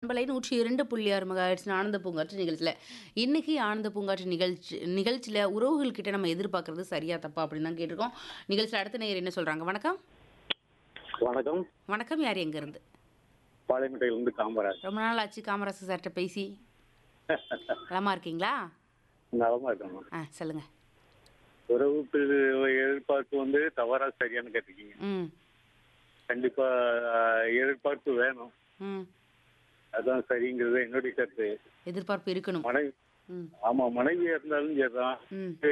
பண்பலை நூற்றி இரண்டு புள்ளி ஆறு மெகாஹெர்ட்ஸ் ஆனந்த பூங்காற்று நிகழ்ச்சியில் இன்னைக்கு ஆனந்த பூங்காற்று நிகழ்ச்சி நிகழ்ச்சியில் உறவுகள் கிட்ட நம்ம எதிர்பார்க்கறது சரியா தப்பா அப்படின்னு தான் கேட்டிருக்கோம் நிகழ்ச்சியில் அடுத்த நேயர் என்ன சொல்றாங்க வணக்கம் வணக்கம் வணக்கம் யார் எங்க இருந்து பாளையங்கோட்டையிலிருந்து காமராஜ் ரொம்ப நாள் ஆச்சு காமராசு சார்கிட்ட பேசி நலமா இருக்கீங்களா நலமா இருக்கணும் ஆ சொல்லுங்க உறவு பிரிவு எதிர்பார்ப்பு வந்து தவறா சரியான்னு கேட்டிருக்கீங்க ம் கண்டிப்பா ஆஹ், எதிர்பார்ப்பு வேணும் ம் அதான் சரிங்கிறது என்னுடைய கருத்து எதிர்பார்ப்பு இருக்கணும் மனைவி ம் ஆமா மனைவியா இருந்தாலும் சரிதான் ம்